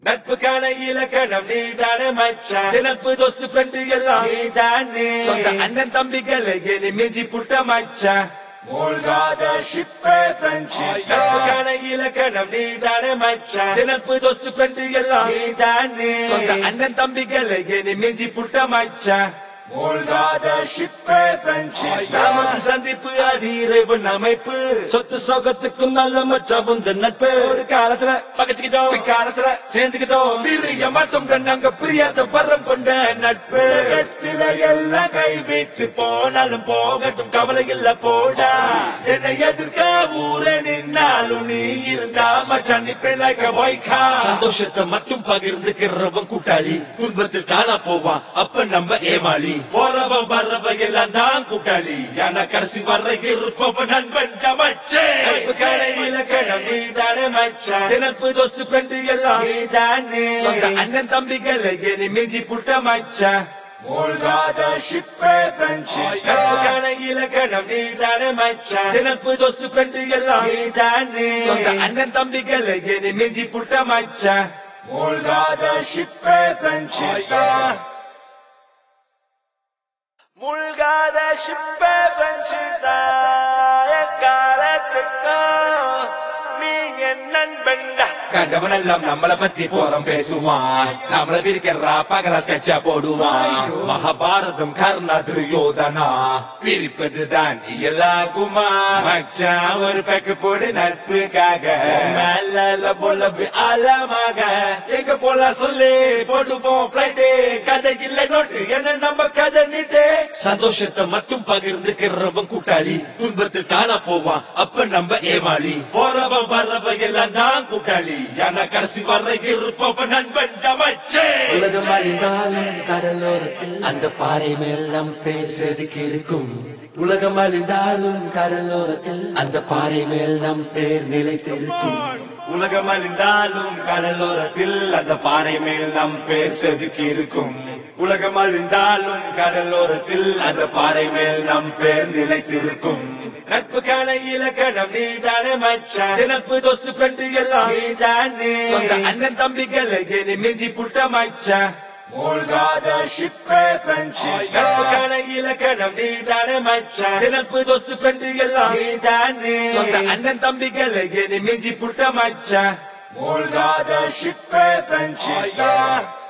நட்புக்கான இலக்கணம் நீ தானே மச்சான் நட்பு தோஸ்து ஃப்ரெண்டு எல்லாம் நீ தானே சொந்த அண்ணன் தம்பிகளை எனி மிஞ்சி புட்ட மச்சான் மூழ்காத ஷிப்பே ஃப்ரெண்ட்ஷிப் நட்புக்கான இலக்கணம் நீ தானே மச்சான் நட்பு தோஸ்து ஃப்ரெண்டு எல்லாம் நீ தானே சொந்த அண்ணன் தம்பிகளை எனி மிஞ்சி புட்ட மச்சான் மூழ்காத ஷிப்பே ஃப்ரெண்ட்ஷிப் நமக்கு சந்திப்பு அது இறைவன் அமைப்பு சொத்து சோகத்துக்கும் நல்ல மச்சான் உந்த நட்பு ஒரு காலத்துல பகச்சுக்கிட்டோம் காலத்துல சேர்ந்துக்கிட்டோம் பிரிய மட்டும் நாங்க பிரியாத வரம் கொண்ட நட்பு உலகத்துல எல்லாம் கைவிட்டு போனாலும் போகட்டும் கவலை இல்ல போடா என்னை எதிர்க்க ஊரே நின்னாலும் நீ இருந்தா மச்சான் நிப்பே லைக் பாய்க்கா சந்தோஷத்தை மட்டும் பகிர்ந்துக்கிறவன் கூட்டாளி துன்பத்தில் காணா போவான் அப்ப நம்ம ஏமாளி போறவன் வர்றவன் எல்லாம் தான் கூட்டாளி ஆனா கடைசி வர்ற இருப்பவன் நண்பன் மச்சே கடையில கிழம் நீ தானே மச்சான் நட்பு தோஸ்து ஃப்ரெண்டு எல்லாம் நீ தானே சொந்த அண்ணன் தம்பிகளை எனி மிஞ்சி புட்ட மச்சான் மூழ்காத ஷிப்பே ஃப்ரெண்ட்ஷிப் கற்புக்கான இலக்கணம் நீ தானே மச்சான் நட்பு தோஸ்து ஃப்ரெண்டு எல்லாம் நீ தானே சொந்த அண்ணன் தம்பிகளை எனி மிஞ்சி புட்ட மச்சான் மூழ்காத ஷிப்பே ஃப்ரெண்ட்ஷிப் மூழ்காத ஷிப்பே ஃப்ரெண்ட்ஷிப் காலத்துக்கும் நீ என் நண்பன்டா கண்டவனெல்லாம் நம்மள பத்தி போறம் பேசுவான் நம்மள பிரிக்கிறா பகல ஸ்கெட்சா போடுவான் மகாபாரதம் கர்ணா துரியோதனா பிரிப்பதுதான் இயலாகுமா மச்சான் ஒரு பேக்கு போடு நட்புக்காக மேல பொல்லவு ஆழமாக எங்க போலாம் சொல்லு போட்டுப்போம் பிளைட்டு கதை இல்ல நோட்டு என்ன நம்ம கதை நீட்டு சந்தோஷத்தை மட்டும் பகிர்ந்துக்கிறவன் கூட்டாளி துன்பத்தில் காண போவான் அப்ப நம்ம ஏமாளி போறவன் வர்றவன் எல்லாம் தான் கூட்டாளி ஆனா கடைசி வர்ற இருப்பவன் நண்பன் மச்சே உலகம் அழிந்தாலும் கடலோரத்தில் அந்த பாறை மேல் நம் பேசுறதுக்கு இருக்கும் உலகம் அழிந்தாலும் கடலோரத்தில் அந்த பாறை மேல் நம் பேர் நிலைத்திருக்கும் உலகம் அழிந்தாலும் கடலோரத்தில் அந்த பாறை மேல் நம் பேர் செதுக்கி இருக்கும் உலகம் அழிந்தாலும் கடலோரத்தில் அந்த பாறை மேல் நம் பேர் நிலைத்திருக்கும் நட்புக்கான இலக்கணம் நீ தானே மச்சான் நட்பு தோஸ்து ஃப்ரெண்டு எல்லாம் நீ தானே சொந்த அண்ணன் தம்பிகளை எனி மிஞ்சி புட்ட மச்சான் மூழ்காத ஷிப்பே ஃப்ரெண்ட்ஷிப் நட்புக்கான இலக்கணம் நீ தானே மச்சான் நட்பு தோஸ்து ஃப்ரெண்டு எல்லாம் நீ தானே சொந்த அண்ணன் தம்பிகளை எனி மிஞ்சி புட்ட மச்சான் மூழ்காத ஷிப்பே ஃப்ரெண்ட்ஷிப்